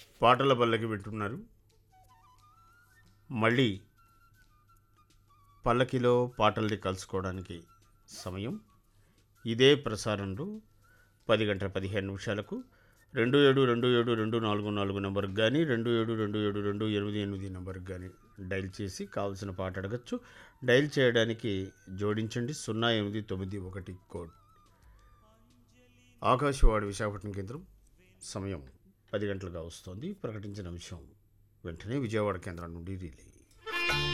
పాటల పల్లకి వింటున్నారు మళ్ళీ పల్లకిలో పాటల్ని కలుసుకోవడానికి సమయం ఇదే ప్రసారంలో పది గంటల పదిహేను నిమిషాలకు రెండు ఏడు రెండు ఏడు రెండు నాలుగు నాలుగు నెంబర్కి కానీ రెండు ఏడు రెండు ఏడు రెండు ఎనిమిది ఎనిమిది నెంబర్కి కానీ డైల్ చేసి కావాల్సిన పాట అడగచ్చు డైల్ చేయడానికి జోడించండి సున్నా ఎనిమిది తొమ్మిది ఒకటి కోడ్ ఆకాశవాణి విశాఖపట్నం కేంద్రం సమయం పది గంటలుగా వస్తోంది ప్రకటించిన విషయం వెంటనే విజయవాడ కేంద్రం నుండి రిలే